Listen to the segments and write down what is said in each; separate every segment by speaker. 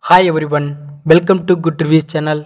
Speaker 1: hi everyone welcome to good reviews channel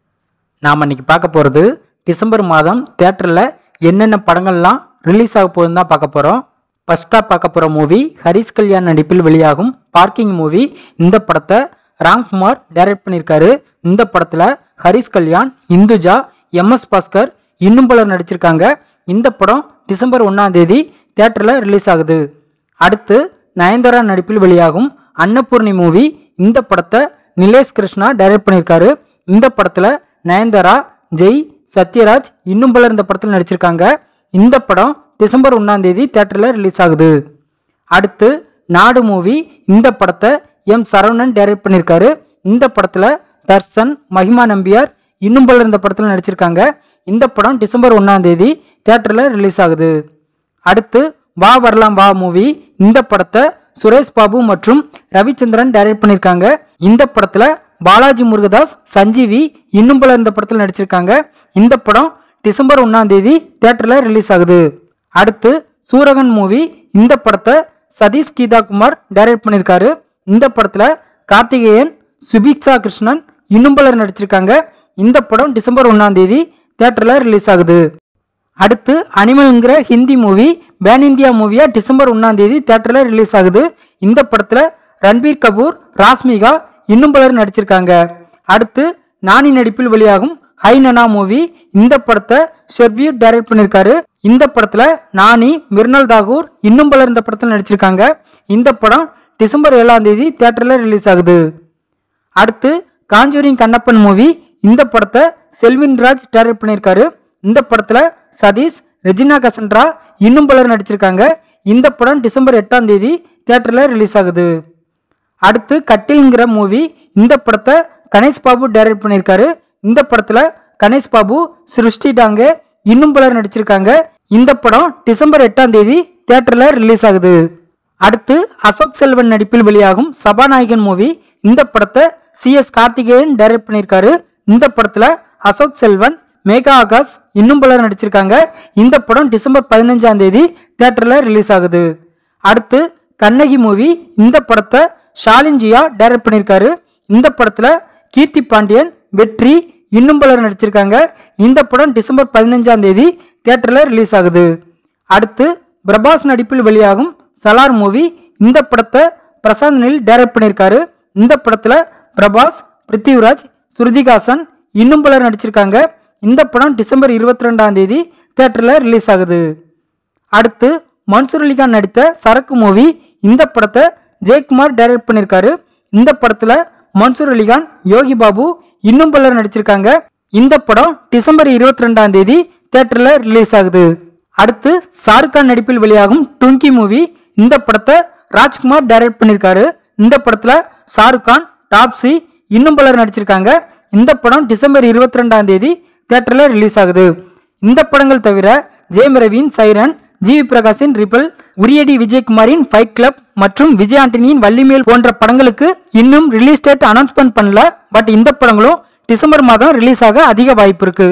Speaker 1: நாம் இன்னைக்கு பார்க்க போகிறது டிசம்பர் மாதம் தேட்டரில் என்னென்ன படங்கள்லாம் ரிலீஸ் ஆக போகுதுன்னு தான் பார்க்க போகிறோம் ஃபஸ்ட்டாக பார்க்க போகிற மூவி ஹரிஷ் கல்யாண் நடிப்பில் வெளியாகும் பார்க்கிங் மூவி இந்த படத்தை ராம்குமார் டைரக்ட் பண்ணியிருக்காரு இந்த படத்தில் ஹரிஷ் கல்யாண் இந்துஜா எம்எஸ் பாஸ்கர் இன்னும் பலர் நடிச்சிருக்காங்க இந்த படம் டிசம்பர் ஒன்றாம் தேதி தேட்டரில் ரிலீஸ் ஆகுது அடுத்து நயன்தாரா நடிப்பில் வெளியாகும் அன்னபூர்ணி மூவி இந்த படத்தை நிலேஷ் கிருஷ்ணா டைரக்ட் பண்ணியிருக்காரு இந்த படத்தில் நயன்தாரா ஜெய் சத்யராஜ் இன்னும் பலர் இந்த படத்தில் நடிச்சிருக்காங்க இந்த படம் டிசம்பர் ஒன்றாம் தேதி தேட்டரில் ரிலீஸ் ஆகுது அடுத்து நாடு மூவி இந்த படத்தை எம் சரவணன் டைரக்ட் பண்ணியிருக்காரு இந்த படத்தில் தர்சன் மஹிமா நம்பியார் இன்னும் பலர் இந்த படத்தில் நடிச்சிருக்காங்க இந்த படம் டிசம்பர் ஒன்றாம் தேதி தேட்டரில் ரிலீஸ் ஆகுது அடுத்து வா வரலாம் வா மூவி இந்த படத்தை சுரேஷ் பாபு மற்றும் ரவிச்சந்திரன் டைரக்ட் பண்ணியிருக்காங்க இந்த படத்தில் பாலாஜி முருகதாஸ் சஞ்சீவி இன்னும் பலர் இந்த படத்தில் நடிச்சிருக்காங்க இந்த படம் டிசம்பர் ஒன்றாம் தேதி தேட்டரில் ரிலீஸ் ஆகுது அடுத்து சூரகன் மூவி இந்த படத்தை சதீஷ் கீதா குமார் டைரக்ட் பண்ணியிருக்காரு இந்த படத்தில் கார்த்திகேயன் சுபிக்ஷா கிருஷ்ணன் இன்னும் பலர் நடிச்சிருக்காங்க இந்த படம் டிசம்பர் ஒன்றாம் தேதி தேட்டரில் ரிலீஸ் ஆகுது அடுத்து அனிமல்ங்கிற ஹிந்தி மூவி பேன் இந்தியா மூவியா டிசம்பர் ஒன்றாம் தேதி தேட்டரில் ரிலீஸ் ஆகுது இந்த படத்தில் ரன்பீர் கபூர் ராஸ்மிகா இன்னும் பலர் நடிச்சிருக்காங்க அடுத்து நானி நடிப்பில் வெளியாகும் ஹை நனா மூவி இந்த படத்தை ஷெர்வியூ டைரக்ட் பண்ணியிருக்காரு இந்த படத்தில் நானி மிர்னல் தாகூர் இன்னும் பலர் இந்த படத்தில் நடிச்சிருக்காங்க இந்த படம் டிசம்பர் ஏழாம் தேதி தேட்டரில் ரிலீஸ் ஆகுது அடுத்து காஞ்சூரிங் கண்ணப்பன் மூவி இந்த படத்தை செல்வின் ராஜ் டைரக்ட் பண்ணியிருக்காரு இந்த படத்தில் சதீஷ் ரெஜினா கசன்ட்ரா இன்னும் பலர் நடிச்சிருக்காங்க இந்த படம் டிசம்பர் எட்டாம் தேதி தேட்டரில் ரிலீஸ் ஆகுது அடுத்து கட்டில்ங்கிற மூவி இந்த படத்தை கணேஷ் பாபு டைரக்ட் பண்ணியிருக்காரு இந்த படத்தில் கணேஷ் பாபு சிருஷ்டி டாங்கே இன்னும் பலர் நடிச்சிருக்காங்க இந்த படம் டிசம்பர் எட்டாம் தேதி தேட்டரில் ரிலீஸ் ஆகுது அடுத்து அசோக் செல்வன் நடிப்பில் வெளியாகும் சபாநாயகன் மூவி இந்த படத்தை சி எஸ் கார்த்திகேயன் டைரக்ட் பண்ணியிருக்காரு இந்த படத்தில் அசோக் செல்வன் மேகா ஆகாஷ் இன்னும் பலர் நடிச்சிருக்காங்க இந்த படம் டிசம்பர் பதினஞ்சாம் தேதி தேட்டரில் ரிலீஸ் ஆகுது அடுத்து கண்ணகி மூவி இந்த படத்தை ஷாலின் ஜியா டைரக்ட் பண்ணியிருக்காரு இந்த படத்தில் கீர்த்தி பாண்டியன் வெற்றி இன்னும் பலர் நடிச்சிருக்காங்க இந்த படம் டிசம்பர் பதினஞ்சாம் தேதி தேட்டரில் ரிலீஸ் ஆகுது அடுத்து பிரபாஸ் நடிப்பில் வெளியாகும் சலார் மூவி இந்த படத்தை பிரசாந்த் நில் டைரக்ட் பண்ணியிருக்காரு இந்த படத்தில் பிரபாஸ் பிருத்திவிராஜ் ஸ்ருதிகாசன் இன்னும் பலர் நடிச்சிருக்காங்க இந்த படம் டிசம்பர் இருபத்தி ரெண்டாம் தேதி தேட்டரில் ரிலீஸ் ஆகுது அடுத்து மன்சூர் அலிகான் நடித்த சரக்கு மூவி இந்த படத்தை ஜெயக்குமார் டைரக்ட் பண்ணியிருக்காரு இந்த படத்தில் மன்சூர் அலிகான் யோகி பாபு இன்னும் பலர் நடிச்சிருக்காங்க இந்த படம் டிசம்பர் இருபத்தி ரெண்டாம் தேதி தேட்டரில் ரிலீஸ் ஆகுது அடுத்து ஷாருக் கான் நடிப்பில் வெளியாகும் டுங்கி மூவி இந்த படத்தை ராஜ்குமார் டைரக்ட் பண்ணியிருக்காரு இந்த படத்தில் ஷாருக் கான் டாப்ஸி இன்னும் பலர் நடிச்சிருக்காங்க இந்த படம் டிசம்பர் இருபத்தி ரெண்டாம் தேதி தேட்டரில் ரிலீஸ் ஆகுது இந்த படங்கள் தவிர ஜெயம் ரவியின் சைரன் ஜிவி பிரகாஷின் ரிபல் உரியடி விஜயகுமாரின் ஃபைட் கிளப் மற்றும் விஜய் ஆண்டனியின் வள்ளிமேல் போன்ற படங்களுக்கு இன்னும் ரிலீஸ் டேட் அனௌன்ஸ்மெண்ட் பண்ணல பட் இந்த படங்களும் டிசம்பர் மாதம் ரிலீஸ் ஆக அதிக வாய்ப்பு இருக்கு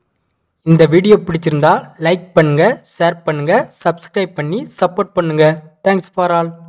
Speaker 1: இந்த வீடியோ பிடிச்சிருந்தா லைக் பண்ணுங்க ஷேர் பண்ணுங்க சப்ஸ்கிரைப் பண்ணி சப்போர்ட் பண்ணுங்க தேங்க்ஸ் ஃபார் ஆல்